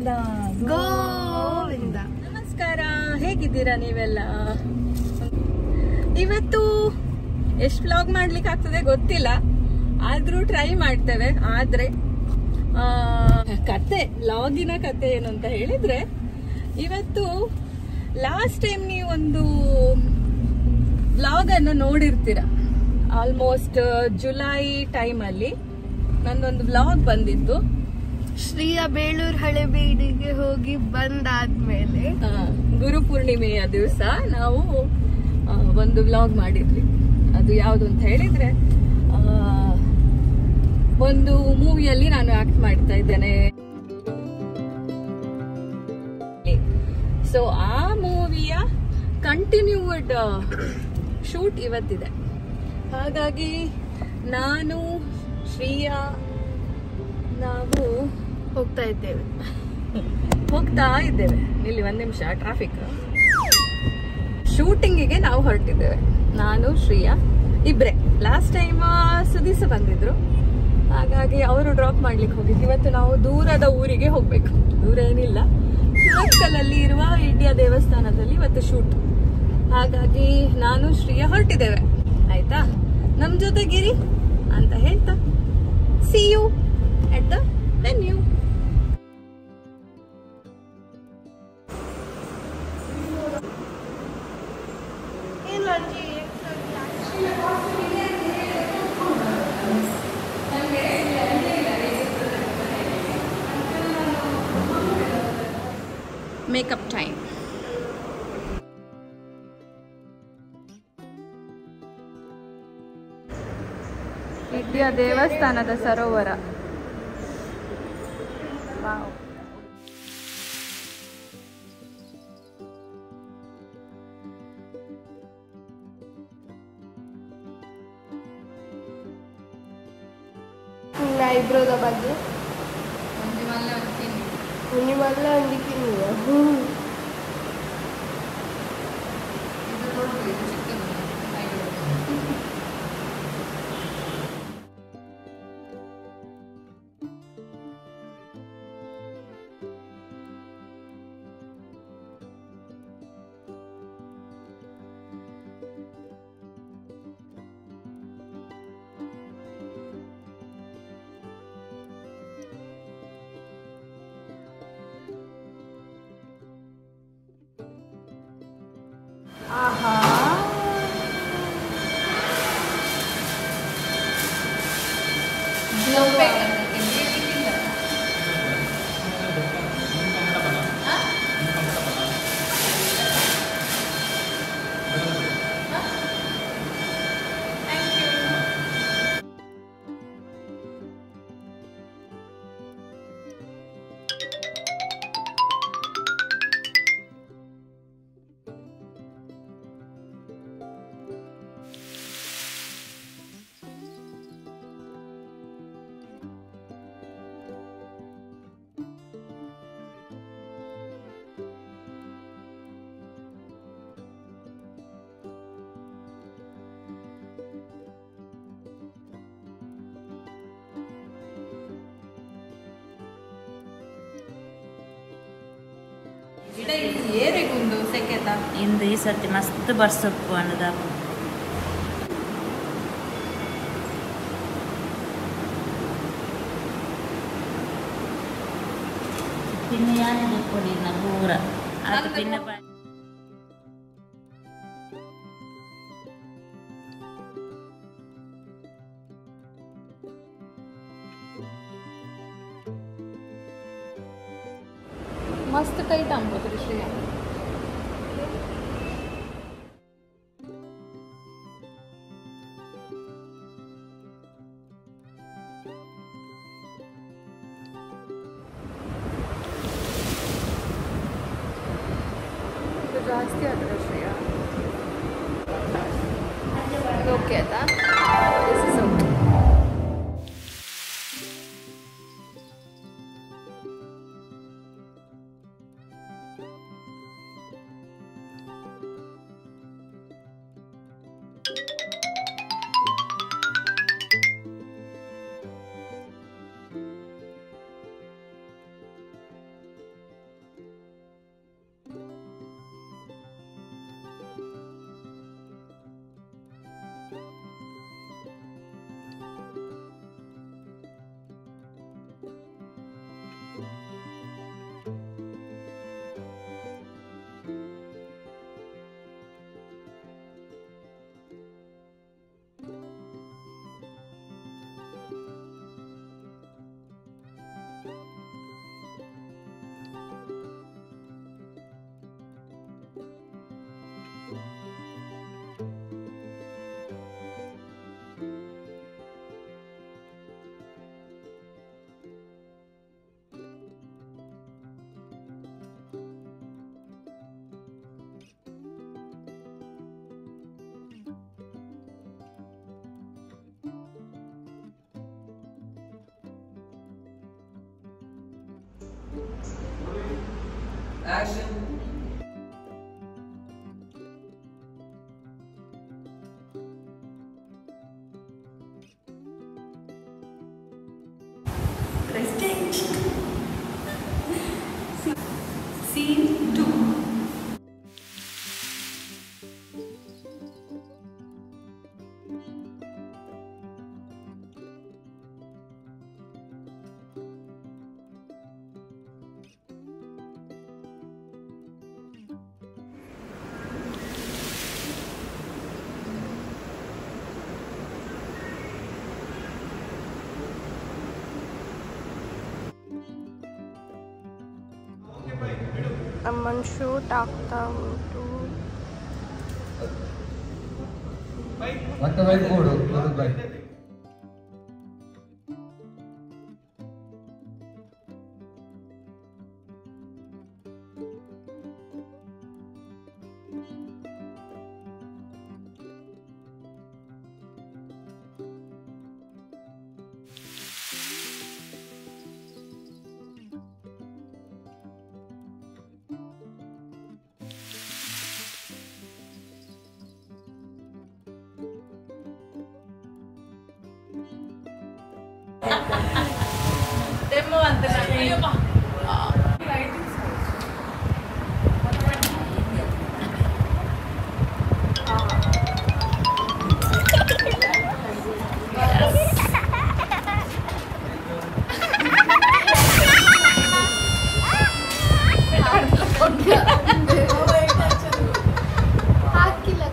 ಗೋವಿಂದ ಗೋವಿಂದ ನಮಸ್ಕಾರ ಹೇಗಿದ್ದೀರಾ ನೀವೆಲ್ಲ ಇವತ್ತು ಎಷ್ಟು ವ್ಲಾಗ್ ಮಾಡ್ಲಿಕ್ಕೆ ಆಗ್ತದೆ ಗೊತ್ತಿಲ್ಲ ಆದ್ರೂ ಟ್ರೈ ಮಾಡ್ತೇವೆ ಆದ್ರೆ ಆ, ಕತೆ ವ್ಲಾಗಿನ ಕತೆ ಏನು ಅಂತ ಹೇಳಿದ್ರೆ ಇವತ್ತು ಲಾಸ್ಟ್ ಟೈಮ್ ನೀವು ಒಂದು ವ್ಲಾಗ್ ಅನ್ನು ನೋಡಿರ್ತೀರ ಆಲ್ಮೋಸ್ಟ್ ಜುಲೈ ಟೈಮಲ್ಲಿ ನಂದೊಂದು ವ್ಲಾಗ್ ಬಂದಿತ್ತು ಶ್ರೀಯ ಬೇಳೂರ್ ಹಳೆಬೀಡಿಗೆ ಹೋಗಿ ಬಂದಾದ್ಮೇಲೆ ಆ, ಗುರು ಪೂರ್ಣಿಮೆಯ ದಿವಸ ನಾವು ಆ, ಒಂದು ವ್ಲಾಗ್ ಮಾಡಿದ್ವಿ ಅದು ಯಾವುದು ಅಂತ ಹೇಳಿದ್ರೆ ಆ, ಒಂದು ಮೂವಿಯಲ್ಲಿ ನಾನು ಆಕ್ಟ್ ಮಾಡ್ತಾ ಇದ್ದೇನೆ ಸೊ ಆ ಮೂವಿಯ ಕಂಟಿನ್ಯೂಡ್ ಶೂಟ್ ಇವತ್ತಿದೆ ಹಾಗಾಗಿ ನಾನು ಶ್ರೀಯಾ ನಾವು ಹೋಗ್ತಾ ಇದ್ದೇವೆ ಹೋಗ್ತಾ ಇದ್ದೇವೆ ಇಲ್ಲಿ ಒಂದ್ ನಿಮಿಷ ಟ್ರಾಫಿಕ್ ಶೂಟಿಂಗಿಗೆ ನಾವು ಹೊರಟಿದ್ದೇವೆ ನಾನು ಶ್ರೀಯಾ ಇಬ್ರೆ ಲಾಸ್ಟ್ ಟೈಮ್ ಸುದೀಸ ಬಂದಿದ್ರು ಹಾಗಾಗಿ ಅವರು ಡ್ರಾಪ್ ಮಾಡ್ಲಿಕ್ಕೆ ಹೋಗಿದ್ದು ಇವತ್ತು ನಾವು ದೂರದ ಊರಿಗೆ ಹೋಗ್ಬೇಕು ದೂರ ಏನಿಲ್ಲ ಸುರತ್ಕಲಲ್ಲಿ ಇರುವ ಇಂಡಿಯಾ ದೇವಸ್ಥಾನದಲ್ಲಿ ಇವತ್ತು ಶೂಟ್ ಹಾಗಾಗಿ ನಾನು ಶ್ರೀಯಾ ಹೊರಟಿದ್ದೇವೆ ಆಯ್ತಾ ನಮ್ ಜೊತೆಗಿರಿ ಅಂತ ಹೇಳ್ತಾ see you at the venue makeup time India ದೇವಸ್ಥಾನದ ಸರೋವರ ವಾವ್ ನಿನ್ನ ಐಬ್ರೋದ ಬಗ್ಗೆ ಹುಣ್ಣಿಮಲ್ಲ ಅಂದಿಕ್ಕಿಲ್ಲ ಆಹಾ ಗಿಡ ಇದು ಏರಿಗುಂದು ಸೆಕೆತ ಇಂದು ಈ ಸರ್ತಿ ಮಸ್ತ್ ಬರ್ಸೊಪ್ಪು ಅನ್ನದ പിന്നെ ഞാനിത് പൊടി നൂറ് അത് പിന്നെ പ- ಮಸ್ತ್ ಟೈಟ್ ಆಗ್ಬೋದು ಶ್ರೇಯ ಇದು ಜಾಸ್ತಿ ಆದ್ರೆ ಶ್ರೇಯ ಓಕೆ ಆಯ್ತಾ ದಿಸ್ ಇಸ್ ಓಕೆ Scene 2 ಅಮ್ಮನ ಶೂಟ್ ಆಗ್ತಾ ಉಂಟು ಮತ್ತೆ ಬೈಕ್ ಕೊಡು ಕೊಡು ಬೈಕ್ ಹಾಕಿಲ್ಲ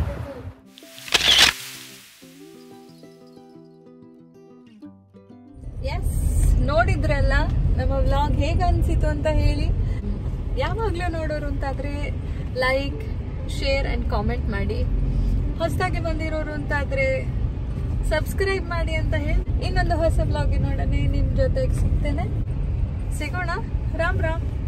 ಎಸ್ ನೋಡಿದ್ರಲ್ಲ ನಮ್ಮ ವ್ಲಾಗ್ ಹೇಗೆ ಅನ್ಸಿತು ಅಂತ ಹೇಳಿ ಯಾವಾಗಲೂ ನೋಡೋರು ಅಂತಾದ್ರೆ ಲೈಕ್ ಶೇರ್ ಅಂಡ್ ಕಾಮೆಂಟ್ ಮಾಡಿ ಹೊಸದಾಗಿ ಬಂದಿರೋರು ಅಂತಾದ್ರೆ ಸಬ್ಸ್ಕ್ರೈಬ್ ಮಾಡಿ ಅಂತ ಹೇಳಿ ಇನ್ನೊಂದು ಹೊಸ ವ್ಲಾಗಿನೊಡನೆ ನಿಮ್ ಜೊತೆಗೆ ಸಿಗ್ತೇನೆ ಸಿಗೋಣ ರಾಮ್ ರಾಮ್